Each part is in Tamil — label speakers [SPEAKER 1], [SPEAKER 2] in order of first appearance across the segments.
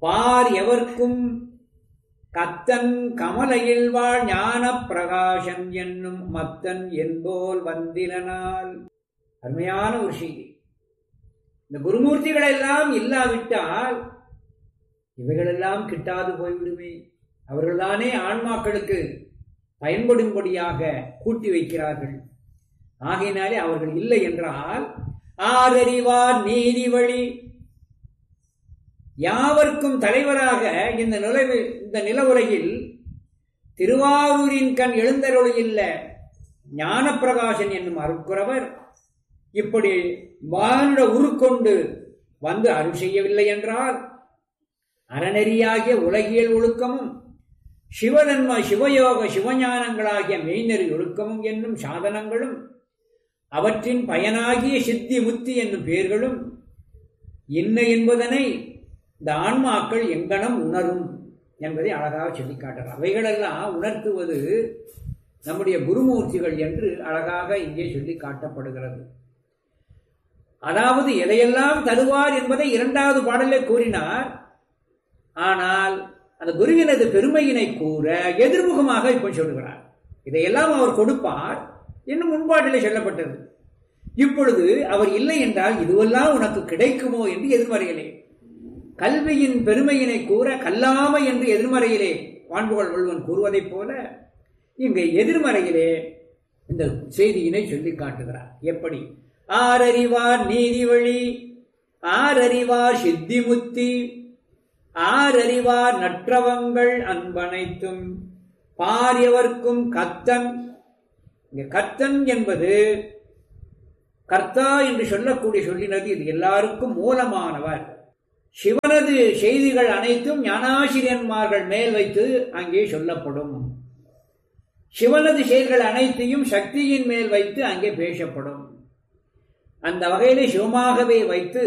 [SPEAKER 1] பார் எவர்க்கும் கத்தன் கமலையில் வாழ் ஞான பிரகாசன் என்னும் மத்தன் என்போல் வந்திலனால் அருமையான ஒரு செய்தி இந்த குருமூர்த்திகள் எல்லாம் இல்லாவிட்டால் இவைகளெல்லாம் கிட்டாது போய்விடுமே அவர்கள்தானே ஆன்மாக்களுக்கு பயன்படும்படியாக கூட்டி வைக்கிறார்கள் ஆகையினாலே அவர்கள் இல்லை என்றால் ஆரறிவார் நீதி வழி யாவர்க்கும் தலைவராக இந்த நிலவு இந்த நிலவுலகில் திருவாரூரின் கண் எழுந்தருளியுள்ள ஞானப்பிரகாசன் என்னும் அருட்குறவர் இப்படி மானுட உருக்கொண்டு வந்து அருள் செய்யவில்லை என்றால் அறநெறியாகிய உலகியல் ஒழுக்கமும் சிவதன்ம சிவயோக சிவஞானங்களாகிய மெய்நெறி ஒழுக்கமும் என்னும் சாதனங்களும் அவற்றின் பயனாகிய சித்தி முத்தி என்னும் பெயர்களும் என்ன என்பதனை இந்த ஆன்மாக்கள் எங்கனம் உணரும் என்பதை அழகாக சொல்லி காட்டுறார் அவைகளெல்லாம் உணர்த்துவது நம்முடைய குருமூர்த்திகள் என்று அழகாக இங்கே சொல்லி காட்டப்படுகிறது அதாவது எதையெல்லாம் தருவார் என்பதை இரண்டாவது பாடலே கூறினார் ஆனால் அந்த குருவினது பெருமையினை கூற எதிர்முகமாக இப்போ சொல்கிறார் இதையெல்லாம் அவர் கொடுப்பார் இன்னும் முன்பாட்டிலே சொல்லப்பட்டது இப்பொழுது அவர் இல்லை என்றால் இதுவெல்லாம் உனக்கு கிடைக்குமோ என்று எதிர்மறையிலே கல்வியின் பெருமையினை கூற கல்லாமை என்று எதிர்மறையிலே வான்புகள் வள்ளுவன் கூறுவதைப் போல இங்கு எதிர்மறையிலே இந்த செய்தியினை சொல்லி காட்டுகிறார் எப்படி ஆரறிவார் நீதி வழி ஆரறிவார் சித்தி முத்தி ஆரறிவார் நற்றவங்கள் அன்பனைத்தும் பாரியவர்க்கும் கத்தன் இங்க கத்தன் என்பது கர்த்தா என்று சொல்லக்கூடிய சொல்லினது இது எல்லாருக்கும் மூலமானவர் சிவனது செய்திகள் அனைத்தும் ஞானாசிரியன்மார்கள் மேல் வைத்து அங்கே சொல்லப்படும் சிவனது செயல்கள் அனைத்தையும் சக்தியின் மேல் வைத்து அங்கே பேசப்படும் அந்த வகையிலே சிவமாகவே வைத்து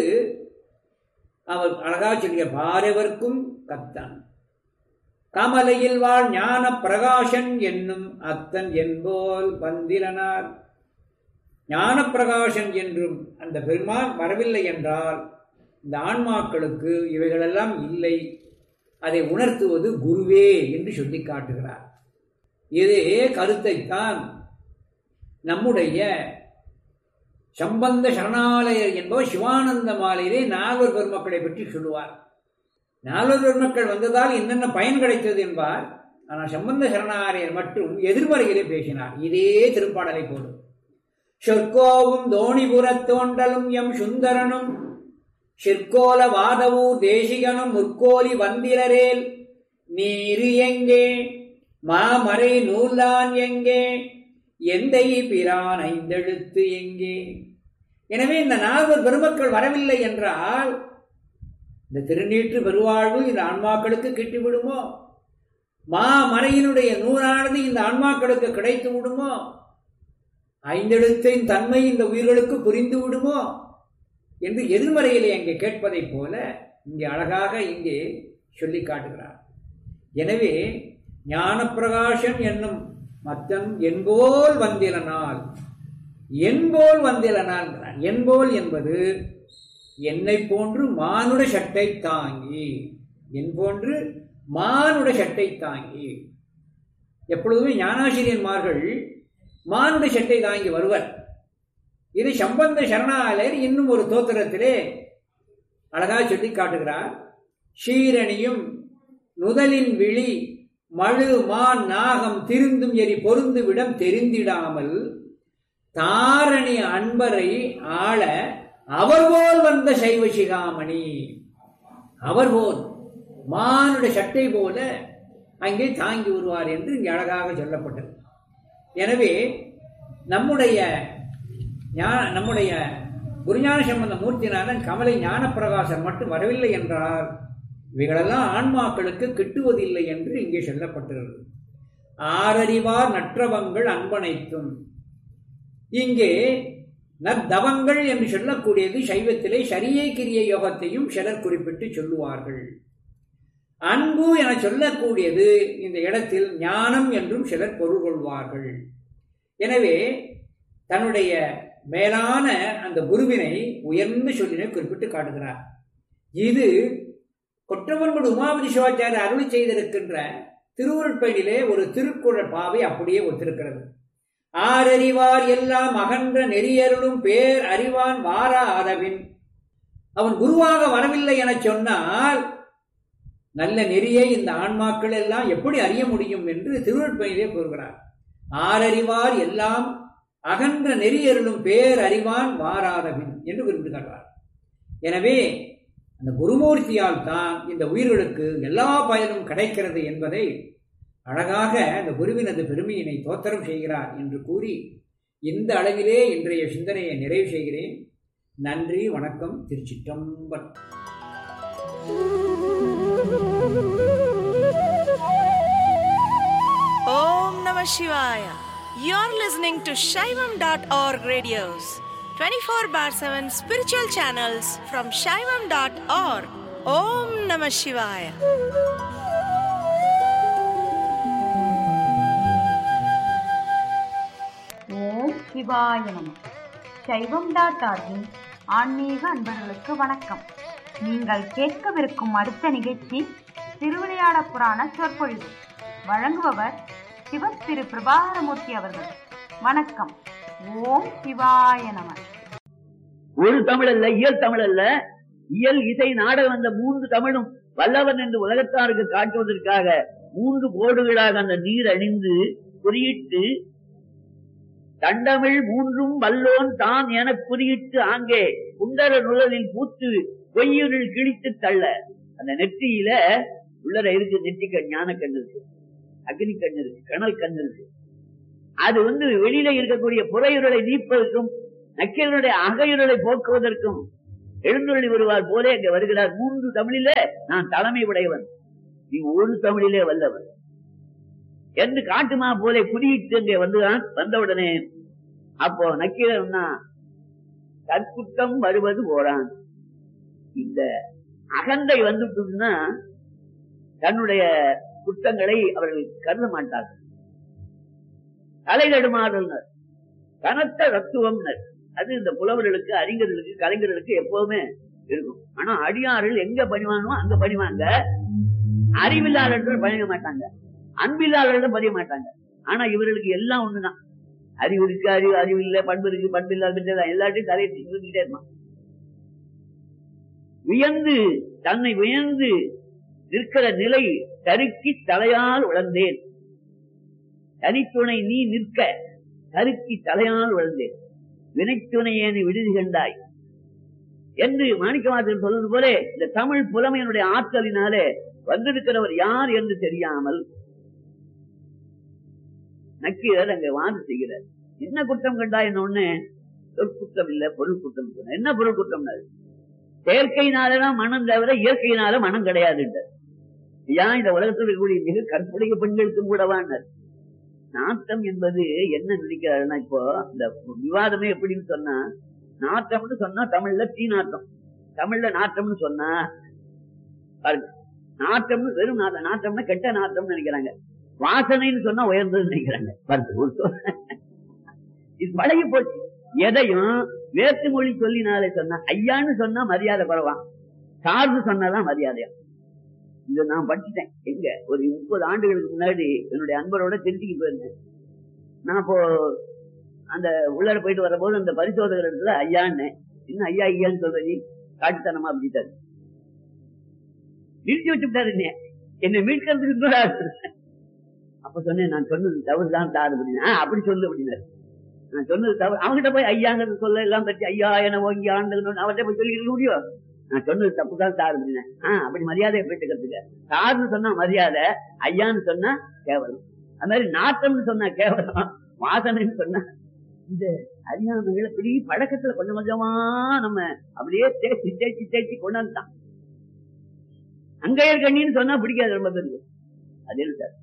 [SPEAKER 1] அவர் அழகா சொல்லிய பாரவர்க்கும் கத்தான் கமலையில் வாழ் ஞான பிரகாசன் என்னும் அத்தன் என்போல் வந்திலனார் ஞான பிரகாசன் என்றும் அந்த பெருமான் வரவில்லை என்றால் இந்த ஆன்மாக்களுக்கு இவைகளெல்லாம் இல்லை அதை உணர்த்துவது குருவே என்று சொல்லி காட்டுகிறார் இதே கருத்தைத்தான் நம்முடைய சம்பந்த சரணாலயர் என்பவர் சிவானந்த மாலையிலே நால்வர் பெருமக்களை பற்றி சொல்லுவார் நால்வர் பெருமக்கள் வந்ததால் என்னென்ன பயன் கிடைத்தது என்பார் ஆனால் சம்பந்த சரணாலயர் மட்டும் எதிர்மறையிலே பேசினார் இதே திருப்பாடலை போலும் சொற்கோவும் தோணிபுரத் தோண்டலும் எம் சுந்தரனும் சிற்கோல வாதவூர் தேசிகனும் முற்கோலி வந்திரரேல் நீரு எங்கே மாமறை நூலான் எங்கே எந்தை பிரான் ஐந்தெழுத்து எங்கே எனவே இந்த நால்வர் பெருமக்கள் வரவில்லை என்றால் இந்த திருநீற்று பெருவாழ்வு இந்த ஆன்மாக்களுக்கு கிட்டிவிடுமோ மாமறையினுடைய நூறானது இந்த ஆன்மாக்களுக்கு கிடைத்து விடுமோ ஐந்தெழுத்தின் தன்மை இந்த உயிர்களுக்கு புரிந்து விடுமோ என்று எதிர்மறையிலே அங்கே கேட்பதைப் போல இங்கே அழகாக இங்கே சொல்லி காட்டுகிறார் எனவே ஞானப்பிரகாசன் என்னும் மத்தன் என்போல் வந்திலனால் என்போல் வந்திலனால் என்போல் என்பது என்னை போன்று மானுட சட்டை தாங்கி என் போன்று மானுட சட்டை தாங்கி எப்பொழுதுமே ஞானாசிரியன்மார்கள் மானுட சட்டை தாங்கி வருவர் இது சம்பந்த சரணாலயர் இன்னும் ஒரு தோத்திரத்திலே அழகா சொல்லி காட்டுகிறார் ஷீரணியும் நுதலின் விழி மழு மான் நாகம் திருந்தும் எரி பொருந்து விடம் தெரிந்திடாமல் தாரணி அன்பரை ஆள அவர் போல் வந்த சைவ சிகாமணி அவர் போல் மானுட சட்டை போல அங்கே தாங்கி வருவார் என்று இங்கே அழகாக சொல்லப்பட்டது எனவே நம்முடைய நம்முடைய குருஞான சம்பந்த மூர்த்திநாதன் கமலை ஞானப்பிரகாசம் மட்டும் வரவில்லை என்றால் இவைகளெல்லாம் ஆன்மாக்களுக்கு கிட்டுவதில்லை என்று இங்கே சொல்லப்பட்டிருக்கிறது ஆரறிவார் நற்றவங்கள் அன்பனைத்தும் இங்கே நத்தவங்கள் என்று சொல்லக்கூடியது சைவத்திலே சரியை கிரிய யோகத்தையும் சிலர் குறிப்பிட்டு சொல்லுவார்கள் அன்பு என சொல்லக்கூடியது இந்த இடத்தில் ஞானம் என்றும் சிலர் பொருள் கொள்வார்கள் எனவே தன்னுடைய மேலான அந்த குருவினை உயர்ந்த சொல்லினை குறிப்பிட்டு காட்டுகிறார் இது கொற்றவன்குடி உமாபதி சிவாச்சாரியர் அருளி செய்திருக்கின்ற திருவுருட்பயனிலே ஒரு திருக்குறள் பாவை அப்படியே ஒத்திருக்கிறது ஆரறிவார் எல்லாம் அகன்ற நெறியருளும் பேர் அறிவான் வாரா ஆதவின் அவன் குருவாக வரவில்லை என சொன்னால் நல்ல நெறியை இந்த ஆன்மாக்கள் எல்லாம் எப்படி அறிய முடியும் என்று திருவள்ளுவனிலே கூறுகிறார் ஆரறிவார் எல்லாம் அகன்ற நெறியருளும் பேர் அறிவான் வாராதவின் என்று குறிப்பிடுகிறார் எனவே அந்த குருமூர்த்தியால் தான் இந்த உயிர்களுக்கு எல்லா பயனும் கிடைக்கிறது என்பதை அழகாக அந்த குருவினது பெருமையினை தோத்திரம் செய்கிறார் என்று கூறி இந்த அளவிலே இன்றைய சிந்தனையை நிறைவு செய்கிறேன் நன்றி வணக்கம் திருச்சிற்றம்பலம்
[SPEAKER 2] Om Namah Shivaya. You're listening to Shaivam.org radios, 24 bar 7 spiritual channels from Shaivam.org. Om Namah Shivaya.
[SPEAKER 3] ஓம் சிவாய நம சைவம் டாட் ஆர்கின் ஆன்மீக அன்பர்களுக்கு வணக்கம் நீங்கள் கேட்கவிருக்கும் அடுத்த நிகழ்ச்சி திருவிளையாட புராண சொற்பொழிவு வழங்குபவர் சிவ திரு பிரபாகரமூர்த்தி அவர்கள் வணக்கம் ஓம் சிவாய நம
[SPEAKER 4] ஒரு தமிழ் அல்ல இயல் தமிழ் அல்ல இயல் இசை நாடகம் அந்த மூன்று தமிழும் வல்லவன் என்று உலகத்தாருக்கு காட்டுவதற்காக மூன்று கோடுகளாக அந்த நீர் அணிந்து குறியிட்டு தண்டமிழ் மூன்றும் வல்லோன் தான் என குறியிட்டு ஆங்கே குண்டர நுழலில் பூத்து பொய்யுரில் கிழித்து தள்ள அந்த நெற்றியில உள்ளர இருக்கு நெற்றிக்க ஞான கண் இருக்கு அக்னி கண் இருக்கு கணல் கண் இருக்கு அது வந்து வெளியில இருக்கக்கூடிய புறையுரலை நீப்பதற்கும் நக்கீரனுடைய அகையுரலை போக்குவதற்கும் எழுந்தொழி வருவார் போலே அங்க வருகிறார் மூன்று தமிழிலே நான் தலைமை உடையவன் நீ ஒரு தமிழிலே வல்லவன் என்று காட்டுமா போலே குறியிட்டு அங்கே வந்துதான் வந்தவுடனே அப்போ நக்கீரன் தற்குற்றம் வருவது போறான் இந்த அகந்தை வந்துட்டுன்னா தன்னுடைய குற்றங்களை அவர்கள் கருத மாட்டார்கள் தலை தடுமாறல்னர் கனத்த தத்துவம்னர் அது இந்த புலவர்களுக்கு அறிஞர்களுக்கு கலைஞர்களுக்கு எப்பவுமே இருக்கும் ஆனா அடியார்கள் எங்க பணிவானோ அங்க பணிவாங்க அறிவில்லாளர்கள் பணிய மாட்டாங்க அன்பில்லாளர்கள் பதிய மாட்டாங்க ஆனா இவர்களுக்கு எல்லாம் ஒண்ணுதான் அறிவு இருக்கு அறிவு அறிவு இல்ல பண்பு இருக்கு பண்பு இல்லாத எல்லாத்தையும் தலையை தூக்கிட்டே இருப்பான் வியந்து தன்னை வியந்து நிற்கிற நிலை தருக்கி தலையால் உழந்தேன் தனித்துணை நீ நிற்க தருக்கி தலையால் உழந்தேன் வினைத்துணையேனை விடுதி கண்டாய் என்று மாணிக்கவாசன் சொல்வது போல இந்த தமிழ் புலமையினுடைய ஆற்றலினாலே வந்திருக்கிறவர் யார் என்று தெரியாமல் நக்கீரர் அங்க வாதம் செய்கிறார் என்ன குற்றம் கண்டாய் ஒண்ணு சொற்குற்றம் இல்ல பொருள் குற்றம் சொன்ன என்ன பொருள் குற்றம் செயற்கையினாலதான் மனம் தவிர இயற்கையினால மனம் கிடையாதுன்றார் ஏன் இந்த உலகத்தில் இருக்கக்கூடிய மிக கற்புடைய பெண்களுக்கும் கூடவான்னார் நாட்டம் என்பது என்ன நினைக்கிறாருன்னா இப்போ இந்த விவாதமே எப்படின்னு சொன்னா நாட்டம்னு சொன்னா தமிழ்ல தீ நாட்டம் தமிழ்ல நாட்டம்னு சொன்னா பாருங்க நாட்டம்னு வெறும் நாட்டம் நாட்டம்னா கெட்ட நாட்டம்னு நினைக்கிறாங்க வாசனைன்னு சொன்னா உயர்ந்ததுன்னு நினைக்கிறாங்க பாருங்க ஒரு சொல். இது பழகி போச்சு எதையும் வேற்று மொழி சொல்லினாலே சொன்னா ஐயான்னு சொன்னா மரியாதை குறைவான் சார்பு சொன்னாதான் மரியாதையா இதை நான் படிச்சுட்டேன் எங்க ஒரு முப்பது ஆண்டுகளுக்கு முன்னாடி என்னுடைய அன்பரோட திருச்சிக்கு போயிருந்தேன் நான் இப்போ அந்த உள்ளார போயிட்டு வரும்போது அந்த பரிசோதகர் இடத்துல ஐயான்னு இன்னும் ஐயா ஐயான்னு சொல்ற நீ காட்டுத்தனமா அப்படிட்டாரு நிறுத்தி வச்சுட்டாரு என்னைய. என்னை மீட்கிறதுக்கு கூட அப்ப சொன்னேன் நான் சொன்னது தவறுதான் சார் அப்படின்னு "ஆ, அப்படி சொல்லு அப்படின்னாரு நான் சொன்னது தவறு அவங்ககிட்ட போய் ஐயாங்கிறது சொல்ல எல்லாம் பற்றி ஐயா என ஓங்கி ஆண்டு அவர்கிட்ட போய் சொல்லிக்க முடியும் நான் சொன்னது தப்புதான் சார் அப்படின்னேன் ஆஹ் அப்படி மரியாதையை போயிட்டு சார்னு சொன்னா மரியாதை ஐயான்னு சொன்னா கேவலம் அது மாதிரி நாட்டம்னு சொன்னா கேவலம் வாசனைன்னு சொன்னா இந்த அறியாமைகளை இப்படி பழக்கத்துல கொஞ்சம் கொஞ்சமா நம்ம அப்படியே தேய்ச்சி தேய்ச்சி தேய்ச்சி கொண்டாந்துட்டான் அங்கையர் கண்ணின்னு சொன்னா பிடிக்காது ரொம்ப பேருக்கு அது என்ன சார்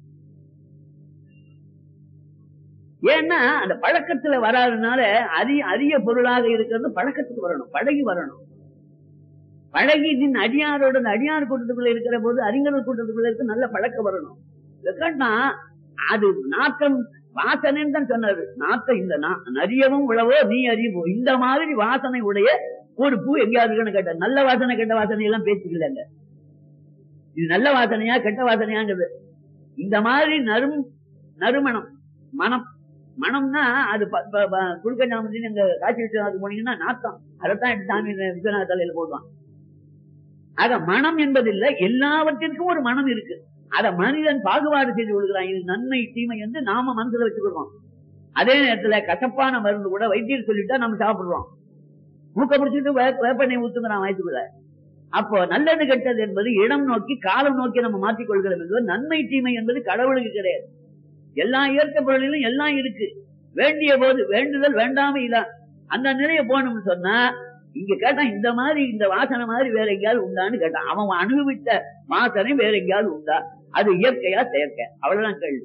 [SPEAKER 4] ஏன்னா அந்த பழக்கத்துல வராதனால அரிய அரிய பொருளாக இருக்கிறது பழக்கத்துக்கு வரணும் பழகி வரணும் பழகி நின் அடியாரோட அந்த அடியார் கூட்டத்துக்குள்ள இருக்கிற போது அறிஞர்கள் கூட்டத்துக்குள்ள இருக்க நல்ல பழக்கம் வரணும் இல்லைன்னா அது நாட்டம் வாசனைன்னு தான் சொன்னாரு நாட்டம் இந்த நா- நரியவும் உழவோ நீ அறிவோ இந்த மாதிரி வாசனை உடைய ஒரு பூ எங்கேயாவது இருக்குன்னு கேட்ட நல்ல வாசனை கெட்ட வாசனை எல்லாம் பேச்சுக்கலங்க இது நல்ல வாசனையா கெட்ட வாசனையாங்கிறது இந்த மாதிரி நறும் நறுமணம் மனம் மனம்னா அது குழுக்க ஞாபகத்தின் எங்க காட்சி விஸ்வநாதத்துக்கு போனீங்கன்னா நாத்தம் அதைத்தான் எடுத்து சாமி விஸ்வநாத தலையில போடுவான் ஆக மனம் என்பதில்லை எல்லாவற்றிற்கும் ஒரு மனம் இருக்கு அத மனிதன் பாகுபாடு செய்து கொள்கிறான் இது நன்மை தீமை என்று நாம மனசுல வச்சுக்கிறோம் அதே நேரத்துல கசப்பான மருந்து கூட வைத்தியர் சொல்லிட்டா நம்ம சாப்பிடுறோம் மூக்க பிடிச்சிட்டு வே- வேப்பெண்ணெய் ஊத்துங்கிறான் வயிற்றுக்குள்ள அப்போ நல்லது கெட்டது என்பது இடம் நோக்கி காலம் நோக்கி நம்ம மாற்றிக் கொள்கிறோம் என்பது நன்மை தீமை என்பது கடவுளுக்கு கிடையாது எல்லா இயற்கை பொருளிலும் எல்லாம் இருக்கு வேண்டிய போது வேண்டுதல் வேண்டாம இல்ல அந்த நிலையை போகணும்னு சொன்னா இங்க கேட்டான் இந்த மாதிரி இந்த வாசனை மாதிரி வேற எங்கேயாவது உண்டான்னு கேட்டான் அவன் அனுபவித்த வாசனை வேற எங்கேயாவது உண்டா அது இயற்கையா செயற்கை அவ்வளவுதான் கேள்வி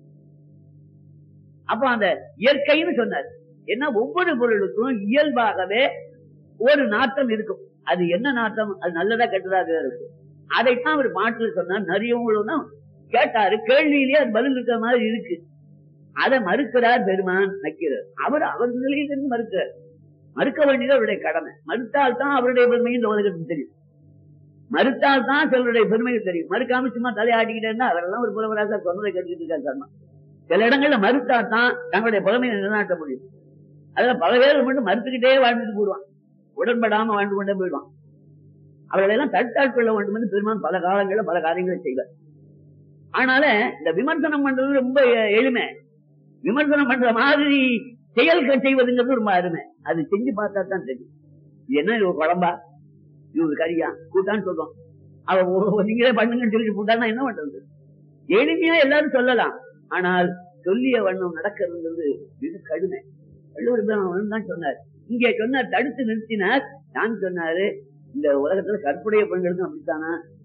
[SPEAKER 4] அப்ப அந்த இயற்கைன்னு சொன்னார் ஏன்னா ஒவ்வொரு பொருளுக்கும் இயல்பாகவே ஒரு நாட்டம் இருக்கும் அது என்ன நாட்டம் அது நல்லதா கெட்டதா அது வேற இருக்கு அதைத்தான் அவர் பாட்டுல சொன்னார் நிறையவங்களும் கேட்டாரு கேள்வியிலேயே அது பதில் இருக்கிற மாதிரி இருக்கு அதை மறுக்கிறார் பெருமான் நக்கிறார் அவர் அவர் நிலையிலிருந்து மறுக்கிறார் மறுக்க வேண்டியது அவருடைய கடமை மறுத்தால் தான் அவருடைய பெருமை இந்த உலகத்துக்கு தெரியும் மறுத்தால் தான் சிலருடைய பெருமைகள் தெரியும் மறுக்காம சும்மா தலையாட்டிக்கிட்டே இருந்தா அவரெல்லாம் ஒரு புலவராக சொன்னதை கேட்டுக்கிட்டு இருக்காரு சர்மா சில இடங்கள்ல மறுத்தா தான் தங்களுடைய புலமையை நிலைநாட்ட முடியும் அதுல பல பேர் மட்டும் மறுத்துக்கிட்டே வாழ்ந்துட்டு போடுவான் உடன்படாம வாழ்ந்து கொண்டே போயிடுவான் அவர்களை எல்லாம் தடுத்தாட்கொள்ள வேண்டும் என்று பெருமான் பல காலங்கள்ல பல காரியங்களை செய்வார் ஆனால இந்த விமர்சனம் பண்றது ரொம்ப எ- எளிமை விமர்சனம் பண்ற மாதிரி செயல்கள் செய்வதுங்கிறது ரொம்ப அருமை அது செஞ்சு பார்த்தா தான் தெரியும் இது என்ன இது ஒரு குழம்பா இது ஒரு கறியா கூட்டான்னு சொல்றோம் அவ ஒ- ஒ- நீங்களே பண்ணுங்கன்னு சொல்லிட்டு போட்டான்னா என்ன பண்றது எளிமையா எல்லாரும் சொல்லலாம் ஆனால் சொல்லிய வண்ணம் நடக்கிறதுங்கிறது மிக கடுமை வள்ளுவர் பெருமான் தான் சொன்னார் இங்கே சொன்னார் தடுத்து நிறுத்தினார் நான் சொன்னாரு இந்த உலகத்துல கற்புடைய பெண்களுக்கும் அப்படித்தானா